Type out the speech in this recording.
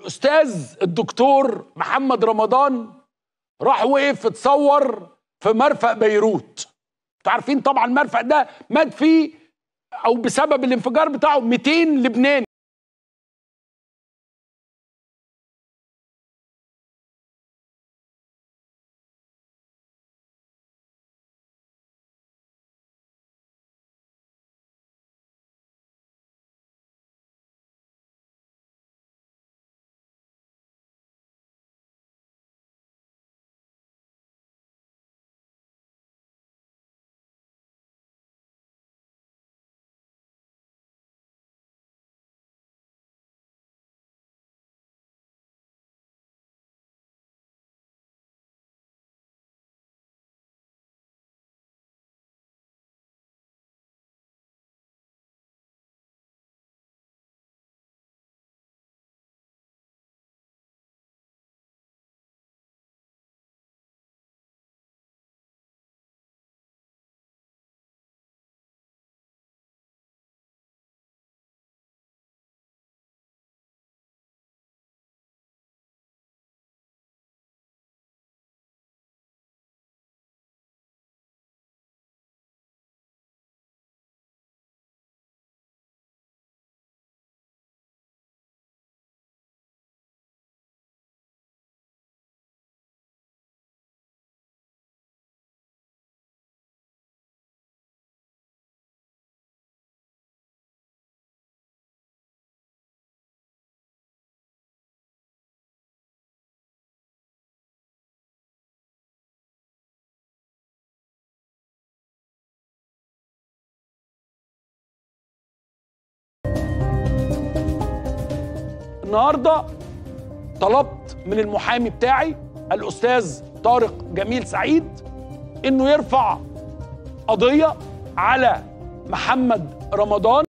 الاستاذ الدكتور محمد رمضان راح وقف اتصور في مرفأ بيروت انتوا عارفين طبعا المرفأ ده مات فيه او بسبب الانفجار بتاعه 200 لبناني النهارده طلبت من المحامي بتاعي الاستاذ طارق جميل سعيد انه يرفع قضيه على محمد رمضان